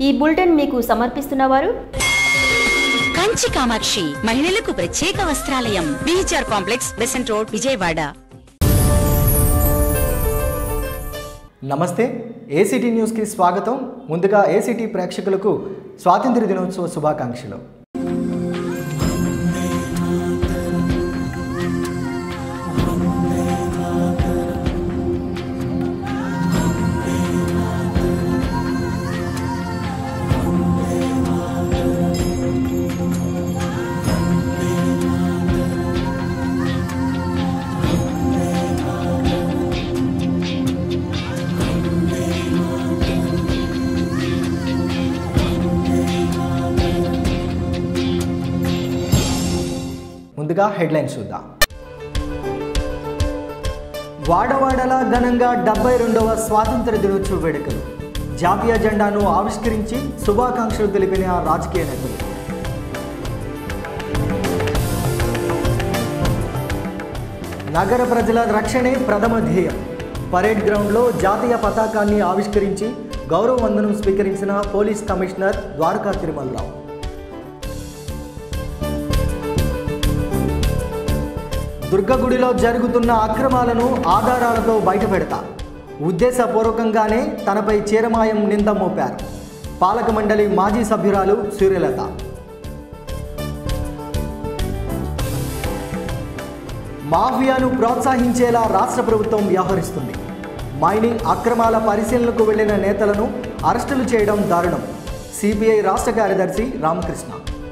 ఈ బులెటిన్ మీకు సమర్పిస్తున్నవారు కంచి కామాక్షి మహిళలకు ప్రత్యేక వస్త్రాలయం BHR complex Besant road Vijayawada నమస్తే ఏసీటీ న్యూస్కి స్వాగతం ముందుగా ఏసీటీ ప్రేక్షకులకు స్వాతంత్ర దినోత్సవ శుభాకాంక్షలు ముందుగా హెడ్లైన్స్ చూద్దాం వాడవాడలా ఘనంగా డెబ్బై రెండవ స్వాతంత్ర దినోత్సవ వేడుకలు జాతీయ జెండాను ఆవిష్కరించి శుభాకాంక్షలు తెలిపిన రాజకీయ నేతలు నగర ప్రజల రక్షణే ప్రథమ ధ్యేయం పరేడ్ గ్రౌండ్లో జాతీయ పతాకాన్ని ఆవిష్కరించి గౌరవ వందనం స్వీకరించిన పోలీస్ కమిషనర్ ద్వారకా తిరుమలరావు దుర్గగుడిలో జరుగుతున్న అక్రమాలను ఆధారాలతో బయటపెడతా ఉద్దేశపూర్వకంగానే తనపై చీరమాయం నింద మోపారు పాలక మండలి మాజీ సభ్యురాలు సూర్యలత మాఫియాను ప్రోత్సహించేలా రాష్ట్ర ప్రభుత్వం వ్యవహరిస్తుంది మైనింగ్ అక్రమాల పరిశీలనకు వెళ్లిన నేతలను అరెస్టులు చేయడం దారుణం సిపిఐ రాష్ట్ర కార్యదర్శి రామకృష్ణ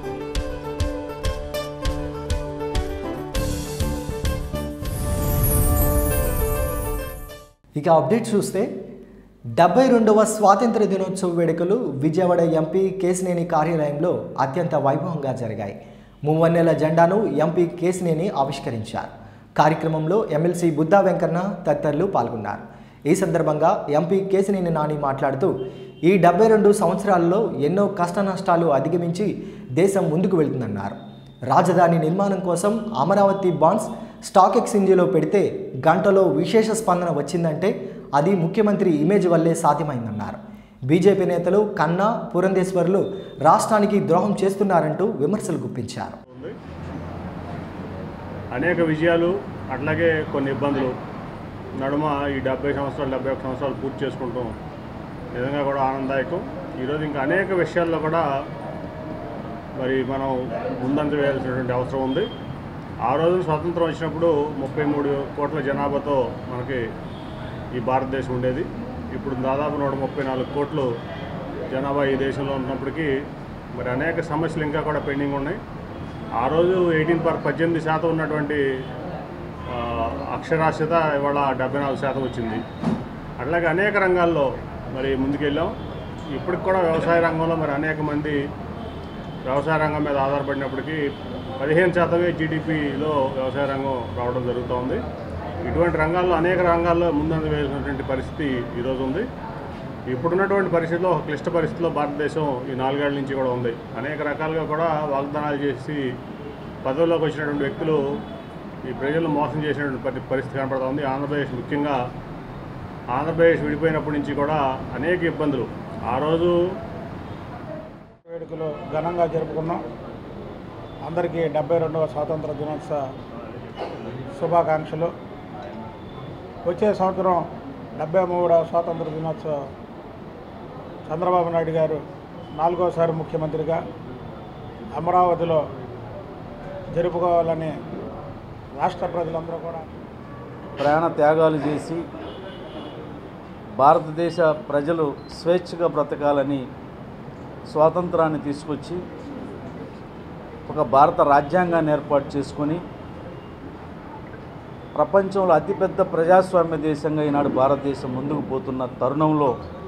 ఇక అప్డేట్ చూస్తే డెబ్బై రెండవ స్వాతంత్ర దినోత్సవ వేడుకలు విజయవాడ ఎంపీ కేసినేని కార్యాలయంలో అత్యంత వైభవంగా జరిగాయి మూవన్నెల జెండాను ఎంపీ కేసినేని ఆవిష్కరించారు కార్యక్రమంలో ఎమ్మెల్సీ బుద్దా వెంకన్న తదితరులు పాల్గొన్నారు ఈ సందర్భంగా ఎంపీ కేసినేని నాని మాట్లాడుతూ ఈ డెబ్బై రెండు సంవత్సరాల్లో ఎన్నో కష్ట నష్టాలు అధిగమించి దేశం ముందుకు వెళ్తుందన్నారు రాజధాని నిర్మాణం కోసం అమరావతి బాండ్స్ స్టాక్ ఎక్స్చేంజ్లో పెడితే గంటలో విశేష స్పందన వచ్చిందంటే అది ముఖ్యమంత్రి ఇమేజ్ వల్లే సాధ్యమైందన్నారు బీజేపీ నేతలు కన్నా పురంధేశ్వర్లు రాష్ట్రానికి ద్రోహం చేస్తున్నారంటూ విమర్శలు గుప్పించారు ఉంది అనేక విజయాలు అట్లాగే కొన్ని ఇబ్బందులు నడుమ ఈ డెబ్బై సంవత్సరాలు డెబ్బై ఒక సంవత్సరాలు పూర్తి చేసుకుంటాం నిజంగా కూడా ఆనందదాయకం ఈరోజు ఇంకా అనేక విషయాల్లో కూడా మరి మనం ముందంజ వేయాల్సినటువంటి అవసరం ఉంది ఆ రోజు స్వాతంత్రం వచ్చినప్పుడు ముప్పై మూడు కోట్ల జనాభాతో మనకి ఈ భారతదేశం ఉండేది ఇప్పుడు దాదాపు నూట ముప్పై నాలుగు కోట్లు జనాభా ఈ దేశంలో ఉన్నప్పటికీ మరి అనేక సమస్యలు ఇంకా కూడా పెండింగ్ ఉన్నాయి ఆ రోజు ఎయిటీన్ పర్ పద్దెనిమిది శాతం ఉన్నటువంటి ఆ, అక్షరాస్యత ఇవాళ డెబ్బై నాలుగు శాతం వచ్చింది అట్లాగే అనేక రంగాల్లో మరి ముందుకెళ్ళాం ఇప్పటికి కూడా వ్యవసాయ రంగంలో మరి అనేక మంది వ్యవసాయ రంగం మీద ఆధారపడినప్పటికీ పదిహేను శాతమే జీడిపిలో వ్యవసాయ రంగం రావడం జరుగుతోంది ఇటువంటి రంగాల్లో అనేక రంగాల్లో ముందంజ వేయాల్సినటువంటి పరిస్థితి ఈరోజు ఉంది ఇప్పుడున్నటువంటి పరిస్థితిలో ఒక క్లిష్ట పరిస్థితిలో భారతదేశం ఈ నాలుగేళ్ల నుంచి కూడా ఉంది అనేక రకాలుగా కూడా వాగ్దానాలు చేసి పదవిలోకి వచ్చినటువంటి వ్యక్తులు ఈ ప్రజలను మోసం చేసినటువంటి పరి- పరిస్థితి కనపడుతోంది ఆంధ్రప్రదేశ్ ముఖ్యంగా ఆంధ్రప్రదేశ్ విడిపోయినప్పటి నుంచి కూడా అనేక ఇబ్బందులు ఆ రోజు వేడుకలు ఘనంగా జరుపుకున్నాం అందరికీ డెబ్బై రెండవ స్వాతంత్ర దినోత్సవ శుభాకాంక్షలు వచ్చే సంవత్సరం డెబ్బై మూడవ స్వాతంత్ర దినోత్సవం చంద్రబాబు నాయుడు గారు నాలుగోసారి ముఖ్యమంత్రిగా అమరావతిలో జరుపుకోవాలని రాష్ట్ర ప్రజలందరూ కూడా ప్రాణ త్యాగాలు చేసి భారతదేశ ప్రజలు స్వేచ్ఛగా బ్రతకాలని స్వాతంత్రాన్ని తీసుకొచ్చి ఒక భారత రాజ్యాంగాన్ని ఏర్పాటు చేసుకొని ప్రపంచంలో అతిపెద్ద ప్రజాస్వామ్య దేశంగా ఈనాడు భారతదేశం ముందుకు పోతున్న తరుణంలో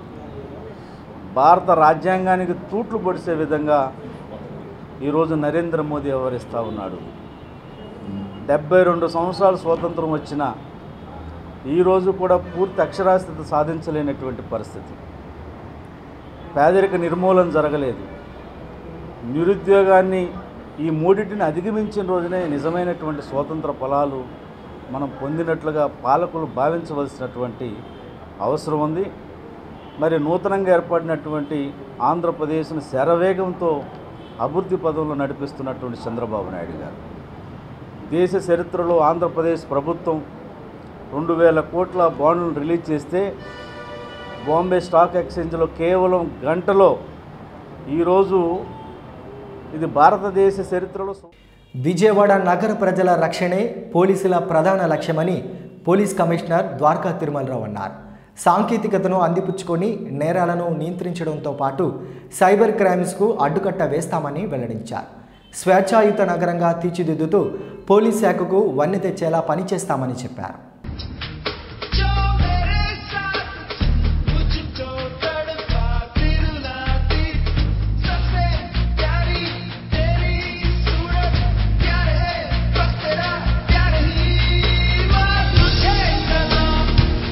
భారత రాజ్యాంగానికి తూట్లు పొడిసే విధంగా ఈరోజు నరేంద్ర మోదీ వ్యవహరిస్తూ ఉన్నాడు డెబ్బై రెండు సంవత్సరాలు స్వాతంత్రం వచ్చిన ఈరోజు కూడా పూర్తి అక్షరాస్యత సాధించలేనటువంటి పరిస్థితి పేదరిక నిర్మూలన జరగలేదు నిరుద్యోగాన్ని ఈ మూడింటిని అధిగమించిన రోజునే నిజమైనటువంటి స్వాతంత్ర ఫలాలు మనం పొందినట్లుగా పాలకులు భావించవలసినటువంటి అవసరం ఉంది మరి నూతనంగా ఏర్పడినటువంటి ఆంధ్రప్రదేశ్ను శరవేగంతో అభివృద్ధి పదంలో నడిపిస్తున్నటువంటి చంద్రబాబు నాయుడు గారు దేశ చరిత్రలో ఆంధ్రప్రదేశ్ ప్రభుత్వం రెండు వేల కోట్ల బాండ్లను రిలీజ్ చేస్తే బాంబే స్టాక్ ఎక్స్చేంజ్లో కేవలం గంటలో ఈరోజు ఇది భారతదేశ చరిత్రలో సు- విజయవాడ నగర ప్రజల రక్షణే పోలీసుల ప్రధాన లక్ష్యమని పోలీస్ కమిషనర్ ద్వారకా తిరుమలరావు అన్నారు సాంకేతికతను అందిపుచ్చుకొని నేరాలను నియంత్రించడంతో పాటు సైబర్ క్రైమ్స్కు అడ్డుకట్ట వేస్తామని వెల్లడించారు స్వేచ్ఛాయుత నగరంగా తీర్చిదిద్దుతూ పోలీస్ శాఖకు వన్నె తెచ్చేలా పనిచేస్తామని చెప్పారు जो मेरे साथ मुझको तड़पा फिर लाती सबसे प्यारी तेरी सूरत प्यार है बस तेरा प्यार ही माँ तुझे सलाम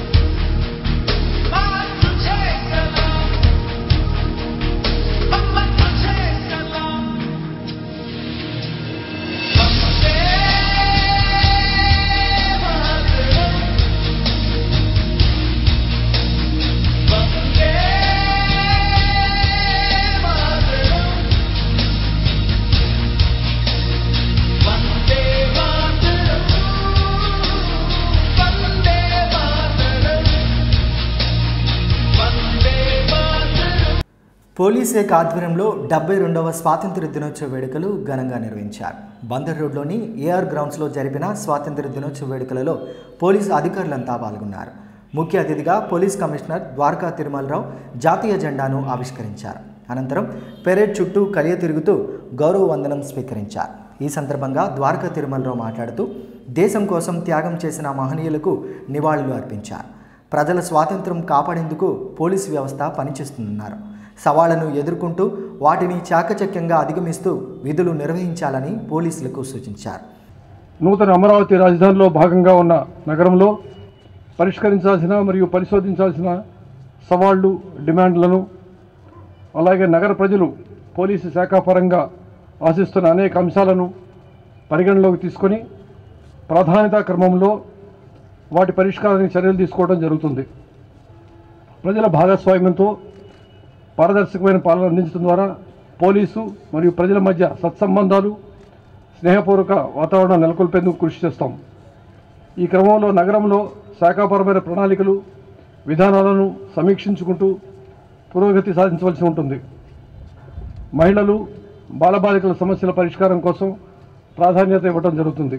माँ तुझे सलाम अम्मा तुझे सलाम वंदे मातरम वंदे मातरम वंदे मातरम वंदे मातरम वंदे मातरम పోలీస్ శాఖ ఆధ్వర్యంలో డెబ్బై రెండవ స్వాతంత్ర దినోత్సవ వేడుకలు ఘనంగా నిర్వహించారు బందర్ రోడ్లోని ఏఆర్ గ్రౌండ్స్లో జరిపిన స్వాతంత్ర దినోత్సవ వేడుకలలో పోలీస్ అధికారులంతా పాల్గొన్నారు ముఖ్య అతిథిగా పోలీస్ కమిషనర్ ద్వారకా తిరుమలరావు జాతీయ జెండాను ఆవిష్కరించారు అనంతరం పెరేడ్ చుట్టూ కలియ తిరుగుతూ గౌరవ వందనం స్వీకరించారు ఈ సందర్భంగా ద్వారకా తిరుమలరావు మాట్లాడుతూ దేశం కోసం త్యాగం చేసిన మహనీయులకు నివాళులు అర్పించారు ప్రజల స్వాతంత్రం కాపాడేందుకు పోలీసు వ్యవస్థ పనిచేస్తుందన్నారు సవాళ్లను ఎదుర్కొంటూ వాటిని చాకచక్యంగా అధిగమిస్తూ విధులు నిర్వహించాలని పోలీసులకు సూచించారు నూతన అమరావతి రాజధానిలో భాగంగా ఉన్న నగరంలో పరిష్కరించాల్సిన మరియు పరిశోధించాల్సిన సవాళ్లు డిమాండ్లను అలాగే నగర ప్రజలు పోలీసు శాఖ పరంగా ఆశిస్తున్న అనేక అంశాలను పరిగణలోకి తీసుకొని ప్రాధాన్యతా క్రమంలో వాటి పరిష్కారానికి చర్యలు తీసుకోవడం జరుగుతుంది ప్రజల భాగస్వామ్యంతో పారదర్శకమైన పాలన అందించడం ద్వారా పోలీసు మరియు ప్రజల మధ్య సత్సంబంధాలు స్నేహపూర్వక వాతావరణం నెలకొల్పేందుకు కృషి చేస్తాం ఈ క్రమంలో నగరంలో శాఖాపరమైన ప్రణాళికలు విధానాలను సమీక్షించుకుంటూ పురోగతి సాధించవలసి ఉంటుంది మహిళలు బాలబాలికల సమస్యల పరిష్కారం కోసం ప్రాధాన్యత ఇవ్వడం జరుగుతుంది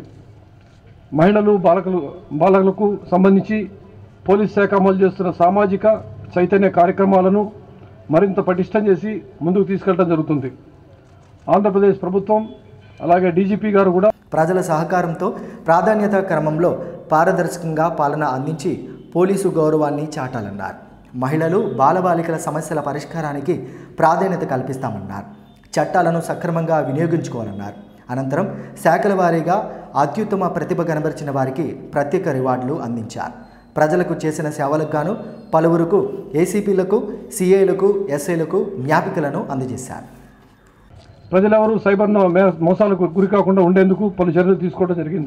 మహిళలు బాలకులు బాలకులకు సంబంధించి పోలీస్ శాఖ అమలు చేస్తున్న సామాజిక చైతన్య కార్యక్రమాలను మరింత పటిష్టం చేసి ముందుకు తీసుకెళ్ళడం జరుగుతుంది ఆంధ్రప్రదేశ్ ప్రభుత్వం అలాగే డీజీపీ గారు కూడా ప్రజల సహకారంతో ప్రాధాన్యత క్రమంలో పారదర్శకంగా పాలన అందించి పోలీసు గౌరవాన్ని చాటాలన్నారు మహిళలు బాలబాలికల సమస్యల పరిష్కారానికి ప్రాధాన్యత కల్పిస్తామన్నారు చట్టాలను సక్రమంగా వినియోగించుకోవాలన్నారు అనంతరం శాఖల వారీగా అత్యుత్తమ ప్రతిభ కనబరిచిన వారికి ప్రత్యేక రివార్డులు అందించారు ప్రజలకు చేసిన సేవలకు గాను పలువురుకు ఏసీపీలకు సిఐలకు ఎస్ఐలకు జ్ఞాపికలను అందజేశారు ప్రజలెవరూ సైబర్ న- మే- మోసాలకు గురి కాకుండా ఉండేందుకు పలు చర్యలు తీసుకోవడం జరిగింది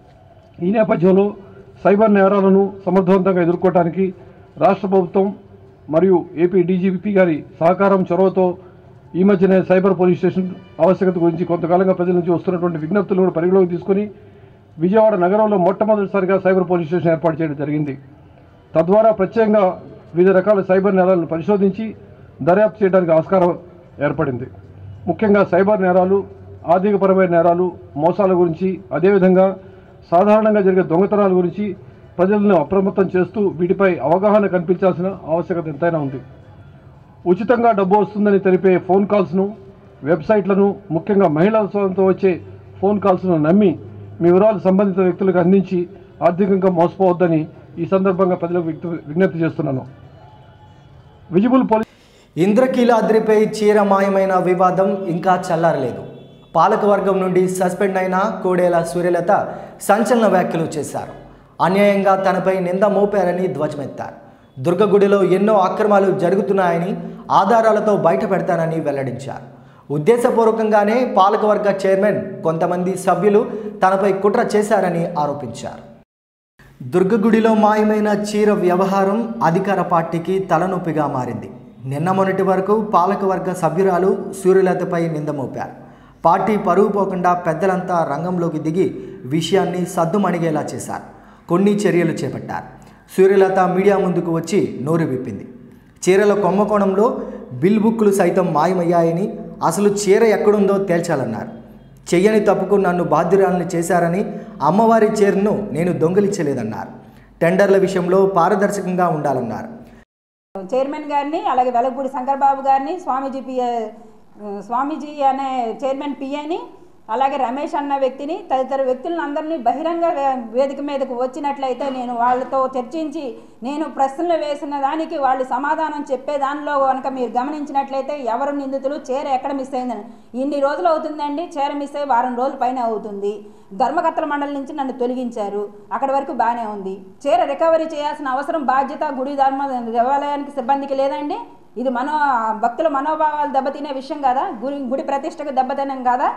ఈ నేపథ్యంలో సైబర్ నేరాలను సమర్థవంతంగా ఎదుర్కోవడానికి రాష్ట్ర ప్రభుత్వం మరియు ఏపీ డీజీపీ గారి సహకారం చొరవతో ఈ మధ్యనే సైబర్ పోలీస్ స్టేషన్ ఆవశ్యకత గురించి కొంతకాలంగా ప్రజల నుంచి వస్తున్నటువంటి విజ్ఞప్తులు కూడా పరిగణలోకి తీసుకొని విజయవాడ నగరంలో మొట్టమొదటిసారిగా సైబర్ పోలీస్ స్టేషన్ ఏర్పాటు చేయడం జరిగింది తద్వారా ప్రత్యేకంగా వివిధ రకాల సైబర్ నేరాలను పరిశోధించి దర్యాప్తు చేయడానికి ఆస్కారం ఏర్పడింది ముఖ్యంగా సైబర్ నేరాలు ఆర్థికపరమైన నేరాలు మోసాల గురించి అదేవిధంగా సాధారణంగా జరిగే దొంగతనాల గురించి ప్రజలను అప్రమత్తం చేస్తూ వీటిపై అవగాహన కల్పించాల్సిన ఆవశ్యకత ఎంతైనా ఉంది ఉచితంగా డబ్బు వస్తుందని తెలిపే ఫోన్ కాల్స్ను వెబ్సైట్లను ముఖ్యంగా మహిళల స్వరంతో వచ్చే ఫోన్ కాల్స్ను నమ్మి మీ వివరాలు సంబంధిత వ్యక్తులకు అందించి ఆర్థికంగా మోసపోవద్దని ఈ సందర్భంగా ప్రజలకు విజ్ఞప్తి- విజ్ఞప్తి చేస్తున్నాను విజిబుల్ పోలీస్ ఇంద్రకీలాద్రిపై చీర మాయమైన వివాదం ఇంకా చల్లారలేదు పాలకవర్గం నుండి సస్పెండ్ అయిన కోడేల సూర్యలత సంచలన వ్యాఖ్యలు చేశారు అన్యాయంగా తనపై నింద మోపారని ధ్వజమెత్తారు దుర్గగుడిలో ఎన్నో అక్రమాలు జరుగుతున్నాయని ఆధారాలతో బయటపెడతానని వెల్లడించారు ఉద్దేశపూర్వకంగానే పాలకవర్గ చైర్మన్ కొంతమంది సభ్యులు తనపై కుట్ర చేశారని ఆరోపించారు దుర్గగుడిలో మాయమైన చీర వ్యవహారం అధికార పార్టీకి తలనొప్పిగా మారింది నిన్న మొన్నటి వరకు పాలకవర్గ సభ్యురాలు సూర్యలతపై నింద మోపారు పార్టీ పరువు పోకుండా పెద్దలంతా రంగంలోకి దిగి విషయాన్ని సద్దుమణిగేలా చేశారు కొన్ని చర్యలు చేపట్టారు సూర్యలత మీడియా ముందుకు వచ్చి నోరు విప్పింది చీరల కుంభకోణంలో బిల్ బుక్కులు సైతం మాయమయ్యాయని అసలు చీర ఎక్కడుందో తేల్చాలన్నారు చెయ్యని తప్పుకు నన్ను బాధ్యురాలను చేశారని అమ్మవారి చీరను నేను దొంగిలించలేదన్నారు టెండర్ల విషయంలో పారదర్శకంగా ఉండాలన్నారు చైర్మన్ గారిని అలాగే వెలగపూడి శంకర్ బాబు గారిని స్వామీజీ పిఏ స్వామీజీ అనే చైర్మన్ పిఏని అలాగే రమేష్ అన్న వ్యక్తిని తదితర వ్యక్తులను అందరినీ బహిరంగ వే- వేదిక మీదకు వచ్చినట్లయితే నేను వాళ్ళతో చర్చించి నేను ప్రశ్నలు వేసిన దానికి వాళ్ళు సమాధానం చెప్పే దానిలో కనుక మీరు గమనించినట్లయితే ఎవరు నిందితులు చీర ఎక్కడ మిస్ అయిందని ఇన్ని రోజులు అవుతుందండి చీర మిస్ అయ్యి వారం రోజుల పైన అవుతుంది ధర్మకర్తల మండలి నుంచి నన్ను తొలగించారు అక్కడి వరకు బాగానే ఉంది చీర రికవరీ చేయాల్సిన అవసరం బాధ్యత గుడి ధర్మ దేవాలయానికి సిబ్బందికి లేదండి ఇది మనో భక్తుల మనోభావాలు దెబ్బతినే విషయం కదా గుడి గుడి ప్రతిష్టకు దెబ్బతినం కదా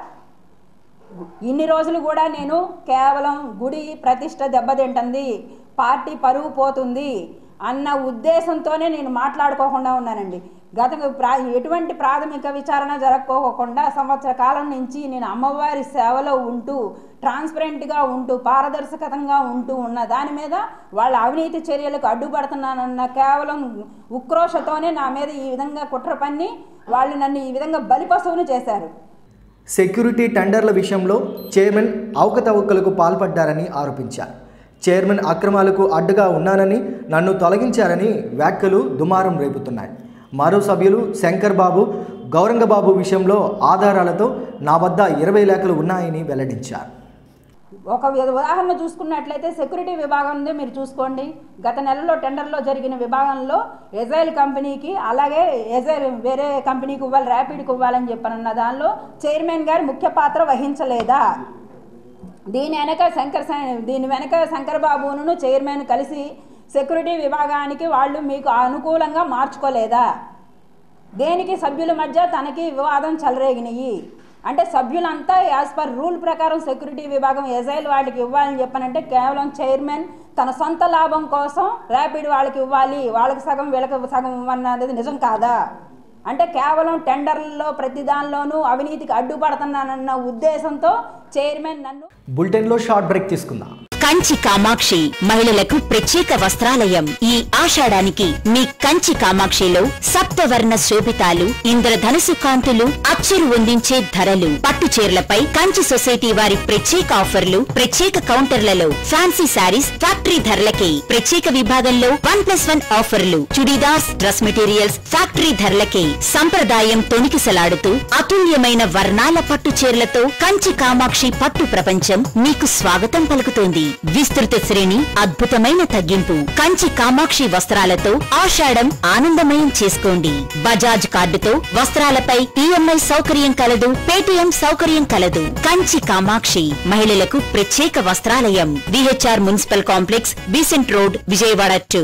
ఇన్ని రోజులు కూడా నేను కేవలం గుడి ప్రతిష్ట దెబ్బతింటుంది పార్టీ పరువు పోతుంది అన్న ఉద్దేశంతోనే నేను మాట్లాడుకోకుండా ఉన్నానండి గత ప్రా ఎటువంటి ప్రాథమిక విచారణ జరగకోకుండా సంవత్సర కాలం నుంచి నేను అమ్మవారి సేవలో ఉంటూ ట్రాన్స్పరెంట్గా ఉంటూ పారదర్శకతంగా ఉంటూ ఉన్న దాని మీద వాళ్ళ అవినీతి చర్యలకు అడ్డుపడుతున్నానన్న కేవలం ఉక్రోషతోనే నా మీద ఈ విధంగా కుట్ర పన్ని వాళ్ళు నన్ను ఈ విధంగా బలిపశువును చేశారు సెక్యూరిటీ టెండర్ల విషయంలో చైర్మన్ అవకతవకలకు పాల్పడ్డారని ఆరోపించారు చైర్మన్ అక్రమాలకు అడ్డుగా ఉన్నానని నన్ను తొలగించారని వ్యాఖ్యలు దుమారం రేపుతున్నాయి మరో సభ్యులు శంకర్ బాబు గౌరంగబాబు విషయంలో ఆధారాలతో నా వద్ద ఇరవై లేఖలు ఉన్నాయని వెల్లడించారు ఒక ఉద- ఉదాహరణ చూసుకున్నట్లయితే సెక్యూరిటీ విభాగం ఉంది మీరు చూసుకోండి గత నెలలో టెండర్లో జరిగిన విభాగంలో ఎజైల్ కంపెనీకి అలాగే ఎజైల్ వేరే కంపెనీకి ఇవ్వాలి ర్యాపిడ్కి ఇవ్వాలని చెప్పనన్న దానిలో చైర్మన్ గారు ముఖ్య పాత్ర వహించలేదా దీని వెనక శంకర్ సై- దీని వెనక శంకర్ బాబును చైర్మన్ కలిసి సెక్యూరిటీ విభాగానికి వాళ్ళు మీకు అనుకూలంగా మార్చుకోలేదా దేనికి సభ్యుల మధ్య తనకి వివాదం చెలరేగినాయి అంటే సభ్యులంతా యాజ్ పర్ రూల్ ప్రకారం సెక్యూరిటీ విభాగం ఎజైల్ వాళ్ళకి ఇవ్వాలని చెప్పనంటే కేవలం చైర్మన్ తన సొంత లాభం కోసం ర్యాపిడ్ వాళ్ళకి ఇవ్వాలి వాళ్ళకి సగం వీళ్ళకి సగం అన్నది నిజం కాదా అంటే కేవలం టెండర్లలో ప్రతి దానిలోనూ అవినీతికి అడ్డుపడుతున్నానన్న ఉద్దేశంతో చైర్మన్ నన్ను బులెటిన్లో షార్ట్ బ్రేక్ తీసుకుందాం కంచి కామాక్షి మహిళలకు ప్రత్యేక వస్త్రాలయం ఈ ఆషాఢానికి మీ కంచి కామాక్షిలో సప్తవర్ణ శోభితాలు ఇంద్రధనుసు కాంతులు అచ్చరు వందించే ధరలు పట్టు చీరలపై కంచి సొసైటీ వారి ప్రత్యేక ఆఫర్లు ప్రత్యేక కౌంటర్లలో ఫ్యాన్సీ శారీస్ ఫ్యాక్టరీ ధరలకే ప్రత్యేక విభాగంలో వన్ ప్లస్ వన్ ఆఫర్లు చుడీదార్స్ డ్రెస్ మెటీరియల్స్ ఫ్యాక్టరీ ధరలకే సంప్రదాయం తొణికిసలాడుతూ అతుల్యమైన వర్ణాల పట్టు చీరలతో కంచి కామాక్షి పట్టు ప్రపంచం మీకు స్వాగతం పలుకుతోంది విస్తృత శ్రేణి అద్భుతమైన తగ్గింపు కంచి కామాక్షి వస్త్రాలతో ఆషాఢం ఆనందమయం చేసుకోండి బజాజ్ కార్డుతో వస్త్రాలపై ఈఎంఐ సౌకర్యం కలదు పేటీఎం సౌకర్యం కలదు కంచి కామాక్షి మహిళలకు ప్రత్యేక వస్త్రాలయం VHR municipal complex Besant road Vijayawada టూ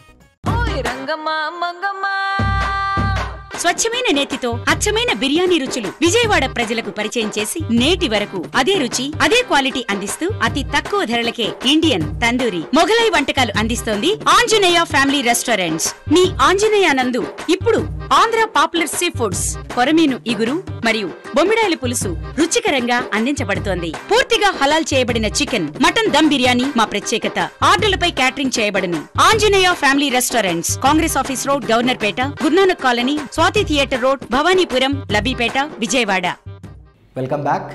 స్వచ్ఛమైన నేతితో అచ్చమైన బిర్యానీ రుచులు విజయవాడ ప్రజలకు పరిచయం చేసి నేటి వరకు అదే రుచి అదే క్వాలిటీ అందిస్తూ అతి తక్కువ ధరలకే ఇండియన్ తందూరి మొఘలై వంటకాలు అందిస్తోంది ఆంజనేయ ఫ్యామిలీ రెస్టారెంట్స్ మీ ఆంజనేయ నందు ఇప్పుడు ఆంధ్ర పాపులర్ సీ ఫుడ్స్ కొరమీను ఇగురు మరియు బొమ్మిడాయల పులుసు రుచికరంగా అందించబడుతోంది పూర్తిగా హలాల్ చేయబడిన చికెన్ మటన్ దమ్ బిర్యానీ మా ప్రత్యేకత ఆర్డర్లపై క్యాటరింగ్ చేయబడును Anjaneya family restaurants Congress office road Governorpet Guru Nanak colony Swathi theatre road Bhavanipuram Labbipet Vijayawada welcome back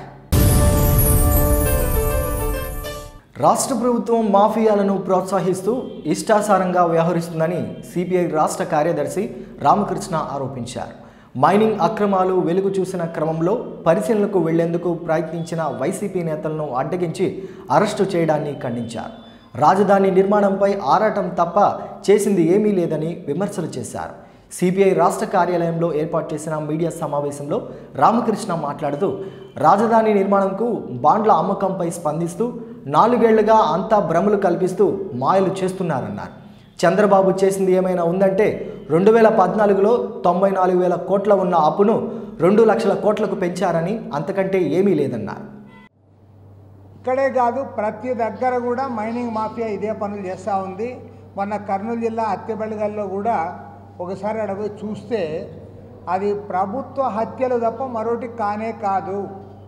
రాష్ట్ర ప్రభుత్వం మాఫియాలను ప్రోత్సహిస్తూ ఇష్టాసారంగా వ్యవహరిస్తుందని సిపిఐ రాష్ట్ర కార్యదర్శి రామకృష్ణ ఆరోపించారు మైనింగ్ అక్రమాలు వెలుగు చూసిన క్రమంలో పరిశీలనకు వెళ్లేందుకు ప్రయత్నించిన వైసీపీ నేతలను అడ్డగించి అరెస్టు చేయడాన్ని ఖండించారు రాజధాని నిర్మాణంపై ఆరాటం తప్ప చేసింది ఏమీ లేదని విమర్శలు చేశారు సిపిఐ రాష్ట్ర కార్యాలయంలో ఏర్పాటు చేసిన మీడియా సమావేశంలో రామకృష్ణ మాట్లాడుతూ రాజధాని నిర్మాణంకు బాండ్ల అమ్మకంపై స్పందిస్తూ నాలుగేళ్లుగా అంతా భ్రమలు కల్పిస్తూ మాయలు చేస్తున్నారన్నారు చంద్రబాబు చేసింది ఏమైనా ఉందంటే రెండు వేల పద్నాలుగులో తొంభై నాలుగు వేల కోట్ల ఉన్న అప్పును రెండు లక్షల కోట్లకు పెంచారని అంతకంటే ఏమీ లేదన్నారు ఇక్కడే కాదు ప్రతి దగ్గర కూడా మైనింగ్ మాఫియా ఇదే పనులు చేస్తూ ఉంది మొన్న కర్నూలు జిల్లా అత్తెబెల్లిగల్లో కూడా ఒకసారి అడవి చూస్తే అది ప్రభుత్వ హత్యలు తప్ప మరొకటి కానే కాదు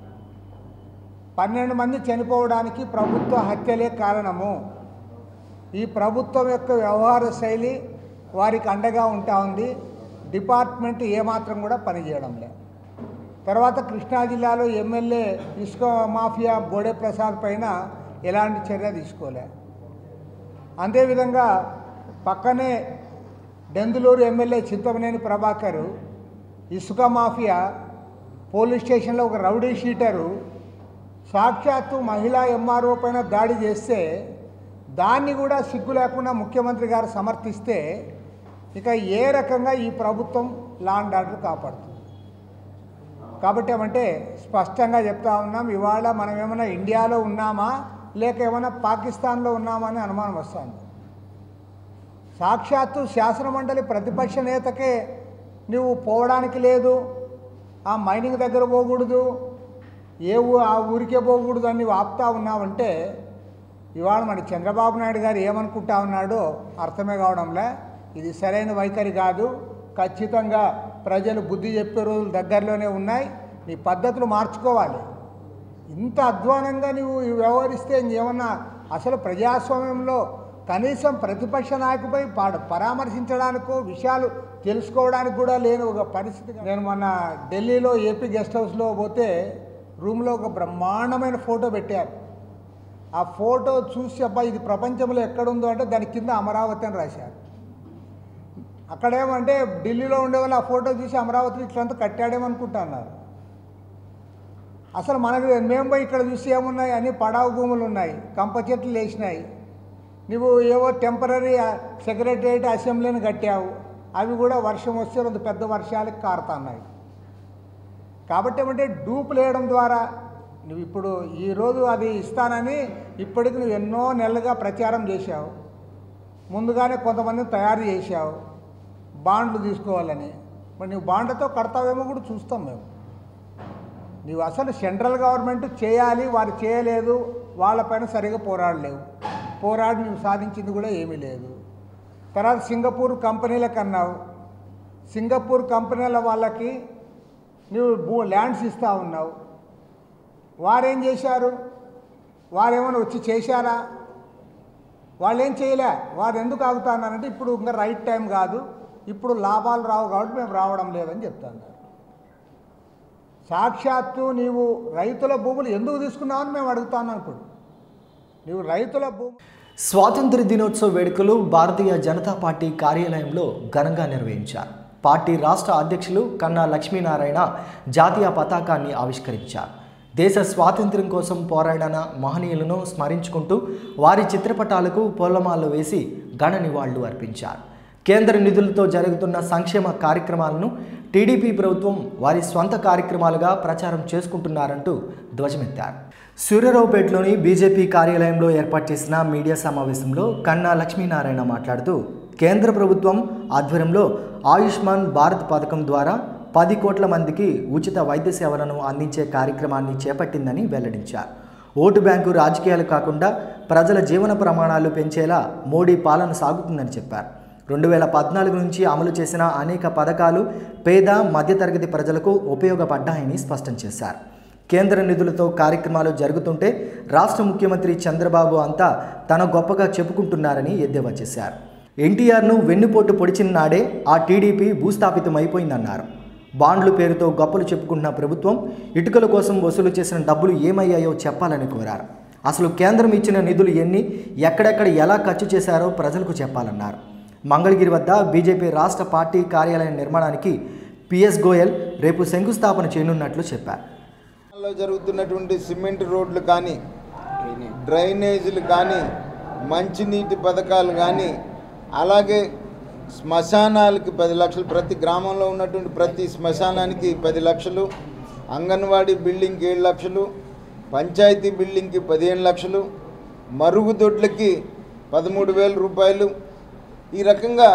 పన్నెండు మంది చనిపోవడానికి ప్రభుత్వ హత్యలే కారణము ఈ ప్రభుత్వం యొక్క వ్యవహార శైలి వారికి అండగా ఉంటా ఉంది డిపార్ట్మెంట్ ఏమాత్రం కూడా పనిచేయడం లేదు తర్వాత కృష్ణా జిల్లాలో ఎమ్మెల్యే ఇసుక మాఫియా బోడే ప్రసాద్ పైన ఎలాంటి చర్య తీసుకోలే అదేవిధంగా పక్కనే డెందులూరు ఎమ్మెల్యే చింతమనేని ప్రభాకర్ ఇసుక మాఫియా పోలీస్ స్టేషన్లో ఒక రౌడీ షీటరు సాక్షాత్తు మహిళా ఎంఆర్ఓ పైన దాడి చేస్తే దాన్ని కూడా సిగ్గు లేకుండా ముఖ్యమంత్రి గారు సమర్థిస్తే ఇక ఏ రకంగా ఈ ప్రభుత్వం లా అండ్ ఆర్డర్ కాపాడుతుంది కాబట్టి ఏమంటే స్పష్టంగా చెప్తా ఉన్నాం ఇవాళ మనం ఏమైనా ఇండియాలో ఉన్నామా లేక ఏమైనా పాకిస్తాన్లో ఉన్నామా అని అనుమానం వస్తుంది సాక్షాత్తు శాసనమండలి ప్రతిపక్ష నేతకే నువ్వు పోవడానికి లేదు ఆ మైనింగ్ దగ్గర పోకూడదు ఏ ఊ ఆ ఊరికే పోకూడదు అని నువ్వు ఆపుతా ఉన్నావంటే ఇవాళ మరి చంద్రబాబు నాయుడు గారు ఏమనుకుంటా ఉన్నాడో అర్థమే కావడంలే ఇది సరైన వైఖరి కాదు ఖచ్చితంగా ప్రజలు బుద్ధి చెప్పే రోజులు దగ్గరలోనే ఉన్నాయి నీ పద్ధతులు మార్చుకోవాలి ఇంత అధ్వానంగా నువ్వు వ్యవహరిస్తే ఇంకేమన్నా అసలు ప్రజాస్వామ్యంలో కనీసం ప్రతిపక్ష నాయకుపై పాడ పరామర్శించడానికో విషయాలు తెలుసుకోవడానికి కూడా లేని ఒక పరిస్థితి నేను మొన్న ఢిల్లీలో ఏపీ గెస్ట్ హౌస్లో పోతే రూమ్లో ఒక బ్రహ్మాండమైన ఫోటో పెట్టారు ఆ ఫోటో చూసి అబ్బా ఇది ప్రపంచంలో ఎక్కడుందో అంటే దాని కింద అమరావతి అని రాశారు అక్కడేమంటే ఢిల్లీలో ఉండే వాళ్ళు ఆ ఫోటో చూసి అమరావతి ఇట్లంతా కట్టాడేమనుకుంటున్నారు అసలు మనకు మేము పోయి ఇక్కడ చూసి ఏమున్నాయి అన్ని పడావు భూములు ఉన్నాయి కంప చెట్లు లేచినాయి నువ్వు ఏవో టెంపరీ సెక్రటరియట్ అసెంబ్లీని కట్టావు అవి కూడా వర్షం వస్తే రెండు పెద్ద వర్షాలకు కారుతున్నాయి కాబట్టి ఏమంటే డూపులు వేయడం ద్వారా నువ్వు ఇప్పుడు ఈరోజు అది ఇస్తానని ఇప్పటికి నువ్వు ఎన్నో నెలలుగా ప్రచారం చేశావు ముందుగానే కొంతమందిని తయారు చేశావు బాండ్లు తీసుకోవాలని మరి నువ్వు బాండ్లతో కడతావేమో కూడా చూస్తాం మేము నీవు అసలు సెంట్రల్ గవర్నమెంట్ చేయాలి వారు చేయలేదు వాళ్ళపైన సరిగా పోరాడలేవు పోరాడి నువ్వు సాధించింది కూడా ఏమీ లేదు తర్వాత సింగపూర్ కంపెనీలకు అన్నావు సింగపూర్ కంపెనీల వాళ్ళకి నువ్వు భూ ల్యాండ్స్ ఇస్తూ ఉన్నావు వారేం చేశారు వారేమైనా వచ్చి చేశారా వాళ్ళు ఏం చేయలే వారు ఎందుకు ఆగుతున్నారంటే ఇప్పుడు ఇంకా రైట్ టైం కాదు ఇప్పుడు లాభాలు రావు కాబట్టి మేము రావడం లేదని చెప్తాను సాక్షాత్తు నీవు రైతుల భూములు ఎందుకు తీసుకున్నావని మేము అడుగుతాను ఇప్పుడు నీవు రైతుల భూము స్వాతంత్ర దినోత్సవ వేడుకలు భారతీయ జనతా పార్టీ కార్యాలయంలో ఘనంగా నిర్వహించారు పార్టీ రాష్ట్ర అధ్యక్షులు కన్నా లక్ష్మీనారాయణ జాతీయ పతాకాన్ని ఆవిష్కరించారు దేశ స్వాతంత్ర్యం కోసం పోరాడిన మహనీయులను స్మరించుకుంటూ వారి చిత్రపటాలకు పూలమాలలు వేసి ఘన నివాళులు అర్పించారు కేంద్ర నిధులతో జరుగుతున్న సంక్షేమ కార్యక్రమాలను టీడీపీ ప్రభుత్వం వారి స్వంత కార్యక్రమాలుగా ప్రచారం చేసుకుంటున్నారంటూ ధ్వజమెత్తారు సూర్యరావుపేటలోని బీజేపీ కార్యాలయంలో ఏర్పాటు చేసిన మీడియా సమావేశంలో కన్నా లక్ష్మీనారాయణ మాట్లాడుతూ కేంద్ర ప్రభుత్వం ఆధ్వర్యంలో ఆయుష్మాన్ భారత్ పథకం ద్వారా పది కోట్ల మందికి ఉచిత వైద్య సేవలను అందించే కార్యక్రమాన్ని చేపట్టిందని వెల్లడించారు ఓటు బ్యాంకు రాజకీయాలు కాకుండా ప్రజల జీవన ప్రమాణాలు పెంచేలా మోడీ పాలన సాగుతుందని చెప్పారు రెండు వేల పద్నాలుగు నుంచి అమలు చేసిన అనేక పథకాలు పేద మధ్యతరగతి ప్రజలకు ఉపయోగపడ్డాయని స్పష్టం చేశారు కేంద్ర నిధులతో కార్యక్రమాలు జరుగుతుంటే రాష్ట్ర ముఖ్యమంత్రి చంద్రబాబు అంతా తన గొప్పగా చెప్పుకుంటున్నారని ఎద్దేవా చేశారు ఎన్టీఆర్ను వెన్నుపోటు పొడిచిన నాడే ఆ టీడీపీ భూస్థాపితమైపోయిందన్నారు బాండ్లు పేరుతో గొప్పలు చెప్పుకుంటున్న ప్రభుత్వం ఇటుకల కోసం వసూలు చేసిన డబ్బులు ఏమయ్యాయో చెప్పాలని కోరారు అసలు కేంద్రం ఇచ్చిన నిధులు ఎన్ని ఎక్కడెక్కడ ఎలా ఖర్చు చేశారో ప్రజలకు చెప్పాలన్నారు మంగళగిరి వద్ద బీజేపీ రాష్ట్ర పార్టీ కార్యాలయం నిర్మాణానికి పిఎస్ గోయల్ రేపు శంకుస్థాపన చేయనున్నట్లు చెప్పారు లో జరుగుతున్నటువంటి సిమెంట్ రోడ్లు కానీ డ్రైనేజీలు కానీ మంచినీటి పథకాలు కానీ అలాగే శ్మశానాలకి పది లక్షలు ప్రతి గ్రామంలో ఉన్నటువంటి ప్రతి శ్మశానానికి పది లక్షలు అంగన్వాడీ బిల్డింగ్కి ఏడు లక్షలు పంచాయతీ బిల్డింగ్కి పదిహేను లక్షలు మరుగుదొడ్లకి పదమూడు వేల రూపాయలు ఈ రకంగా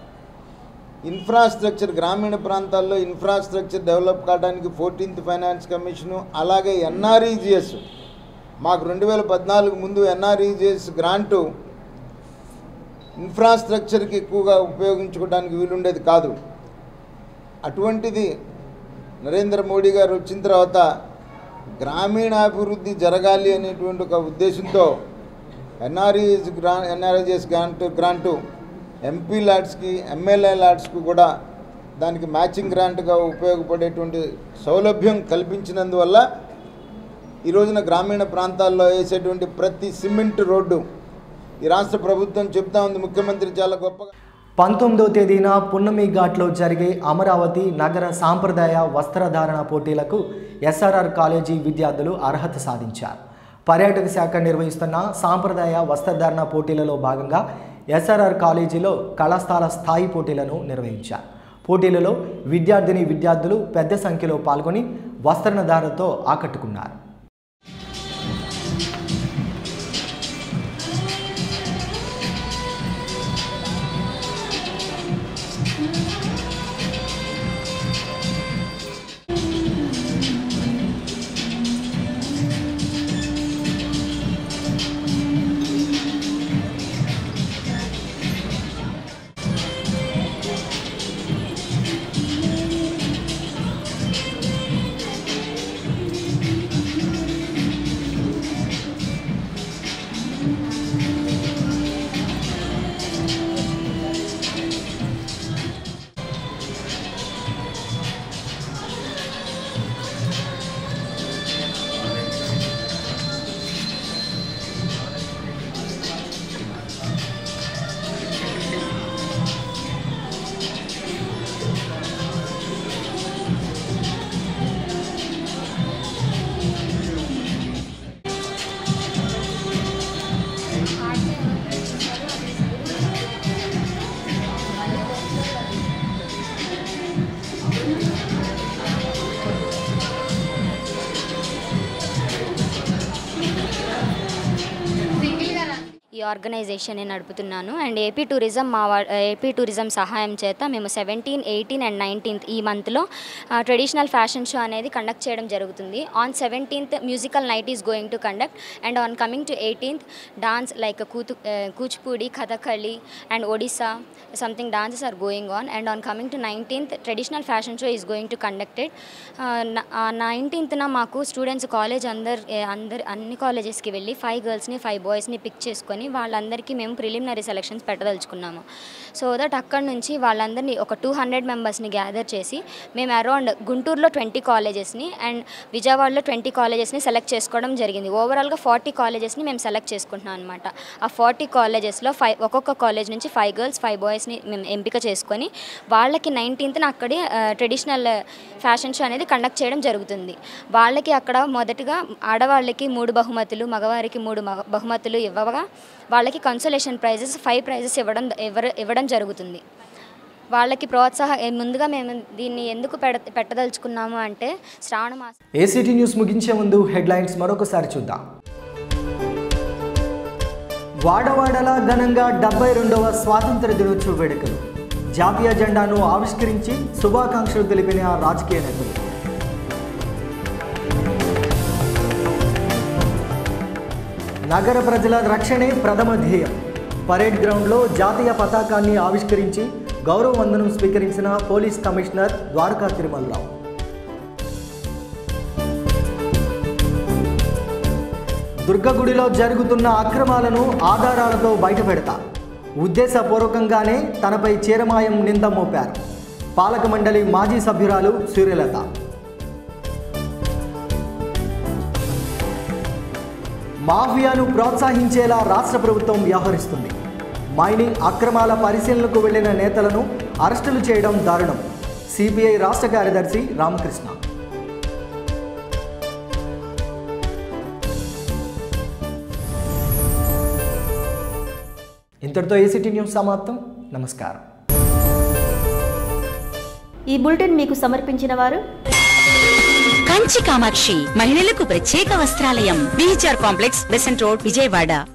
ఇన్ఫ్రాస్ట్రక్చర్ గ్రామీణ ప్రాంతాల్లో ఇన్ఫ్రాస్ట్రక్చర్ డెవలప్ కావడానికి ఫోర్టీన్త్ ఫైనాన్స్ కమిషను అలాగే ఎన్ఆర్ఈజిఎస్ మాకు రెండు వేల పద్నాలుగు ముందు ఎన్ఆర్ఈజేఎస్ గ్రాంటు ఇన్ఫ్రాస్ట్రక్చర్కి ఎక్కువగా ఉపయోగించుకోవడానికి వీలుండేది కాదు అటువంటిది నరేంద్ర మోడీ గారు వచ్చిన తర్వాత గ్రామీణాభివృద్ధి జరగాలి అనేటువంటి ఒక ఉద్దేశంతో ఎన్ఆర్ఈఎస్ గ్రా ఎన్ఆర్ఈజెస్ గ్రాంట్ గ్రాంటు ఎంపీ ల్యాడ్స్కి ఎమ్మెల్యే ల్యాడ్స్కి కూడా దానికి మ్యాచింగ్ గ్రాంట్గా ఉపయోగపడేటువంటి సౌలభ్యం కల్పించినందువల్ల ఈ రోజున గ్రామీణ ప్రాంతాల్లో వేసేటువంటి ప్రతి సిమెంట్ రోడ్డు ఈ రాష్ట్ర ప్రభుత్వం చెప్తా ఉంది ముఖ్యమంత్రి చాలా గొప్పగా పంతొమ్మిదో తేదీన పున్నమి ఘాట్లో జరిగే అమరావతి నగర సాంప్రదాయ వస్త్రధారణ పోటీలకు ఎస్ఆర్ఆర్ కాలేజీ విద్యార్థులు అర్హత సాధించారు పర్యాటక శాఖ నిర్వహిస్తున్న సాంప్రదాయ వస్త్రధారణ పోటీలలో భాగంగా ఎస్ఆర్ఆర్ కాలేజీలో కళాస్థాల స్థాయి పోటీలను నిర్వహించారు పోటీలలో విద్యార్థిని విద్యార్థులు పెద్ద సంఖ్యలో పాల్గొని వస్త్రధారణతో ఆకట్టుకున్నారు ఈ ఆర్గనైజేషన్ నడుపుతున్నాను అండ్ ఏపీ టూరిజం మా వా- ఏపీ టూరిజం సహాయం చేత మేము సెవెంటీన్ ఎయిటీన్ అండ్ నైన్టీన్త్ ఈ మంత్లో ట్రెడిషనల్ ఫ్యాషన్ షో అనేది కండక్ట్ చేయడం జరుగుతుంది on seventeenth musical night is going to conduct and on coming to eighteenth dance like కూతు Kuchipudi Kathakali and Odissi something dances are going on and on coming to nineteenth traditional fashion show is going to conducted నైన్టీన్త్న మాకు students college అందరు అందరు అన్ని కాలేజెస్కి వెళ్ళి five గర్ల్స్ని five బాయ్స్ని పిక్ చేసుకొని వాళ్ళందరికీ మేము ప్రిలిమినరీ సెలక్షన్స్ పెట్టదలుచుకున్నాము సో దట్ అక్కడ నుంచి వాళ్ళందరినీ ఒక టూ హండ్రెడ్ మెంబర్స్ని గ్యాదర్ చేసి మేము అరౌండ్ గుంటూరులో ట్వంటీ కాలేజెస్ని అండ్ విజయవాడలో ట్వంటీ కాలేజెస్ని సెలెక్ట్ చేసుకోవడం జరిగింది ఓవరాల్గా ఫార్టీ కాలేజెస్ని మేము సెలెక్ట్ చేసుకుంటున్నాం అనమాట ఆ ఫార్టీ కాలేజెస్లో ఫైవ్ ఒక్కొక్క కాలేజ్ నుంచి ఫైవ్ గర్ల్స్ ఫైవ్ బాయ్స్ని మేము ఎంపిక చేసుకొని వాళ్ళకి నైన్టీన్త్న అక్కడే ట్రెడిషనల్ ఫ్యాషన్ షో అనేది కండక్ట్ చేయడం జరుగుతుంది వాళ్ళకి అక్కడ మొదటగా ఆడవాళ్ళకి మూడు బహుమతులు మగవారికి మూడు మగ- బహుమతులు ఇవ్వగా వాళ్ళకి కన్సోలేషన్ ప్రైజెస్ ఫైవ్ ప్రైజెస్ ఇవ్వడం ఇవ్వర ఇవ్వడం జరుగుతుంది వాళ్ళకి ప్రోత్సాహ ముందుగా మేము దీన్ని ఎందుకు పెడ పెట్టదలుచుకున్నాము అంటే శ్రావణ మాసం ఏసీటీ న్యూస్ ముగించే ముందు హెడ్లైన్స్ మరొకసారి చూద్దాం వాడవాడలా ఘనంగా డెబ్బై రెండవ స్వాతంత్ర దినోత్సవ వేడుకలు జాతీయ జెండాను ఆవిష్కరించి శుభాకాంక్షలు తెలిపిన రాజకీయ నేతలు నగర ప్రజల రక్షణే ప్రథమ ధ్యేయం పరేడ్ గ్రౌండ్లో జాతీయ పతాకాన్ని ఆవిష్కరించి గౌరవ వందనం స్వీకరించిన పోలీస్ కమిషనర్ ద్వారకా తిరుమలరావు దుర్గగుడిలో జరుగుతున్న అక్రమాలను ఆధారాలతో బయటపెడతా ఉద్దేశపూర్వకంగానే తనపై చీరమాయం నింద మోపారు పాలక మండలి మాజీ సభ్యురాలు సూర్యలత మాఫియాను ప్రోత్సహించేలా రాష్ట్ర ప్రభుత్వం వ్యవహరిస్తుంది మైనింగ్ అక్రమాల పరిశీలనకు వెళ్లిన నేతలను అరెస్టులు చేయడం దారుణం సిపిఐ రాష్ట్ర కార్యదర్శి రామకృష్ణ ఇంతటితో ఏసీటీ న్యూస్ సమాప్తం నమస్కారం ఈ బులెటిన్ మీకు సమర్పించిన వారు కంచి కామాక్షి మహిళలకు ప్రత్యేక వస్త్రాలయం BHR complex Besant road Vijayawada